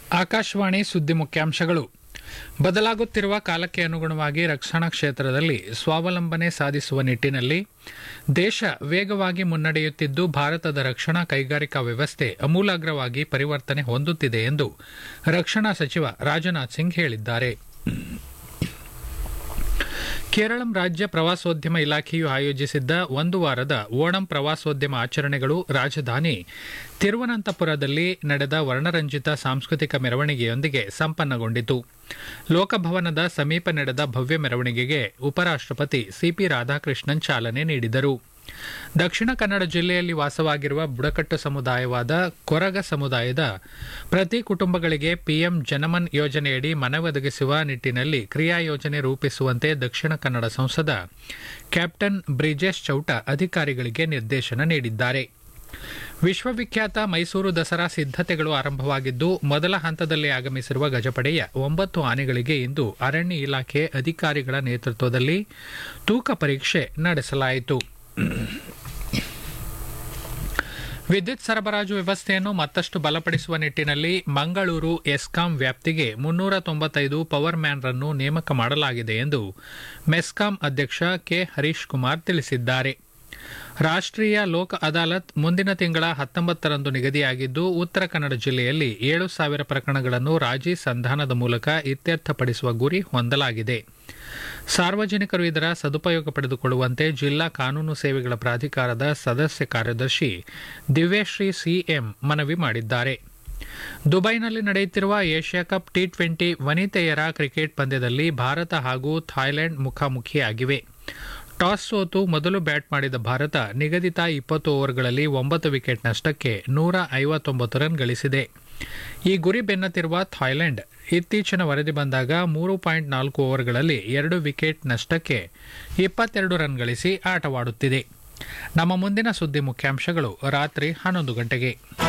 ಆಕಾಶವಾಣಿ ಸುದ್ದಿ ಮುಖ್ಯಾಂಶಗಳು ಬದಲಾಗುತ್ತಿರುವ ಕಾಲಕ್ಕೆ ಅನುಗುಣವಾಗಿ ರಕ್ಷಣಾ ಕ್ಷೇತ್ರದಲ್ಲಿ ಸ್ವಾವಲಂಬನೆ ಸಾಧಿಸುವ ನಿಟ್ಟಿನಲ್ಲಿ ದೇಶ ವೇಗವಾಗಿ ಮುನ್ನಡೆಯುತ್ತಿದ್ದು ಭಾರತದ ರಕ್ಷಣಾ ಕೈಗಾರಿಕಾ ವ್ಯವಸ್ಥೆ ಅಮೂಲಾಗ್ರವಾಗಿ ಪರಿವರ್ತನೆ ಹೊಂದುತ್ತಿದೆ ಎಂದು ರಕ್ಷಣಾ ಸಚಿವ ರಾಜನಾಥ್ ಸಿಂಗ್ ಹೇಳಿದ್ದಾರೆ ಕೇರಳಂ ರಾಜ್ಯ ಪ್ರವಾಸೋದ್ಯಮ ಇಲಾಖೆಯು ಆಯೋಜಿಸಿದ್ದ ಒಂದು ವಾರದ ಓಣಂ ಪ್ರವಾಸೋದ್ಯಮ ಆಚರಣೆಗಳು ರಾಜಧಾನಿ ತಿರುವನಂತಪುರದಲ್ಲಿ ನಡೆದ ವರ್ಣರಂಜಿತ ಸಾಂಸ್ಕೃತಿಕ ಮೆರವಣಿಗೆಯೊಂದಿಗೆ ಸಂಪನ್ನಗೊಂಡಿತು ಲೋಕಭವನದ ಸಮೀಪ ನಡೆದ ಭವ್ಯ ಮೆರವಣಿಗೆಗೆ ಉಪರಾಷ್ಟಪತಿ ಸಿಪಿ ರಾಧಾಕೃಷ್ಣನ್ ಚಾಲನೆ ನೀಡಿದರು ದಕ್ಷಿಣ ಕನ್ನಡ ಜಿಲ್ಲೆಯಲ್ಲಿ ವಾಸವಾಗಿರುವ ಬುಡಕಟ್ಟು ಸಮುದಾಯವಾದ ಕೊರಗ ಸಮುದಾಯದ ಪ್ರತಿ ಕುಟುಂಬಗಳಿಗೆ ಪಿಎಂ ಜನಮನ್ ಯೋಜನೆಯಡಿ ಮನೆ ಒದಗಿಸುವ ನಿಟ್ಟಿನಲ್ಲಿ ಕ್ರಿಯಾ ಯೋಜನೆ ರೂಪಿಸುವಂತೆ ದಕ್ಷಿಣ ಕನ್ನಡ ಸಂಸದ ಕ್ಯಾಪ್ಟನ್ ಬ್ರಿಜೇಶ್ ಚೌಟ ಅಧಿಕಾರಿಗಳಿಗೆ ನಿರ್ದೇಶನ ನೀಡಿದ್ದಾರೆ ವಿಶ್ವವಿಖ್ಯಾತ ಮೈಸೂರು ದಸರಾ ಸಿದ್ಧತೆಗಳು ಆರಂಭವಾಗಿದ್ದು ಮೊದಲ ಹಂತದಲ್ಲಿ ಆಗಮಿಸಿರುವ ಗಜಪಡೆಯ ಒಂಬತ್ತು ಆನೆಗಳಿಗೆ ಇಂದು ಅರಣ್ಯ ಇಲಾಖೆ ಅಧಿಕಾರಿಗಳ ನೇತೃತ್ವದಲ್ಲಿ ತೂಕ ಪರೀಕ್ಷೆ ನಡೆಸಲಾಯಿತು ವಿದ್ಯುತ್ ಸರಬರಾಜು ವ್ಯವಸ್ಥೆಯನ್ನು ಮತ್ತಷ್ಟು ಬಲಪಡಿಸುವ ನಿಟ್ಟಿನಲ್ಲಿ ಮಂಗಳೂರು ಎಸ್ಕಾಂ ವ್ಯಾಪ್ತಿಗೆ ಮುನ್ನೂರ ತೊಂಬತ್ತೈದು ಪವರ್ ಮ್ಯಾನ್ರನ್ನು ನೇಮಕ ಮಾಡಲಾಗಿದೆ ಎಂದು ಮೆಸ್ಕಾಂ ಅಧ್ಯಕ್ಷ ಕೆ ಹರೀಶ್ ಕುಮಾರ್ ತಿಳಿಸಿದ್ದಾರೆ ರಾಷ್ಟ್ರೀಯ ಲೋಕ್ ಅದಾಲತ್ ಮುಂದಿನ ತಿಂಗಳ ಹತ್ತೊಂಬತ್ತರಂದು ನಿಗದಿಯಾಗಿದ್ದು ಉತ್ತರ ಕನ್ನಡ ಜಿಲ್ಲೆಯಲ್ಲಿ ಏಳು ಸಾವಿರ ಪ್ರಕರಣಗಳನ್ನು ರಾಜಿ ಸಂಧಾನದ ಮೂಲಕ ಇತ್ಯರ್ಥಪಡಿಸುವ ಗುರಿ ಹೊಂದಲಾಗಿದೆ ಸಾರ್ವಜನಿಕರು ಇದರ ಸದುಪಯೋಗ ಪಡೆದುಕೊಳ್ಳುವಂತೆ ಜಿಲ್ಲಾ ಕಾನೂನು ಸೇವೆಗಳ ಪ್ರಾಧಿಕಾರದ ಸದಸ್ಯ ಕಾರ್ಯದರ್ಶಿ ದಿವ್ಯಶ್ರೀ ಸಿಎಂ ಮನವಿ ಮಾಡಿದ್ದಾರೆ ದುಬೈನಲ್ಲಿ ನಡೆಯುತ್ತಿರುವ ಏಷ್ಯಾ ಕಪ್ ಟಿ ಟ್ವೆಂಟಿ ವನಿತೆಯರ ಕ್ರಿಕೆಟ್ ಪಂದ್ಯದಲ್ಲಿ ಭಾರತ ಹಾಗೂ ಥಾಯ್ಲೆಂಡ್ ಮುಖಾಮುಖಿಯಾಗಿವೆ ಟಾಸ್ ಸೋತು ಮೊದಲು ಬ್ಯಾಟ್ ಮಾಡಿದ ಭಾರತ ನಿಗದಿತ ಇಪ್ಪತ್ತು ಓವರ್ಗಳಲ್ಲಿ ಒಂಬತ್ತು ವಿಕೆಟ್ ನಷ್ಟಕ್ಕೆ ನೂರ ಐವತ್ತೊಂಬತ್ತು ರನ್ ಗಳಿಸಿದೆ ಈ ಗುರಿ ಬೆನ್ನತ್ತಿರುವ ಥಾಯ್ಲೆಂಡ್ ಇತ್ತೀಚಿನ ವರದಿ ಬಂದಾಗ ಮೂರು ಪಾಯಿಂಟ್ ನಾಲ್ಕು ಓವರ್ಗಳಲ್ಲಿ ಎರಡು ವಿಕೆಟ್ ನಷ್ಟಕ್ಕೆ ಇಪ್ಪತ್ತೆರಡು ರನ್ ಗಳಿಸಿ ಆಟವಾಡುತ್ತಿದೆ ನಮ್ಮ ಮುಂದಿನ ಸುದ್ದಿ ಮುಖ್ಯಾಂಶಗಳು ರಾತ್ರಿ ಹನ್ನೊಂದು ಗಂಟೆಗೆ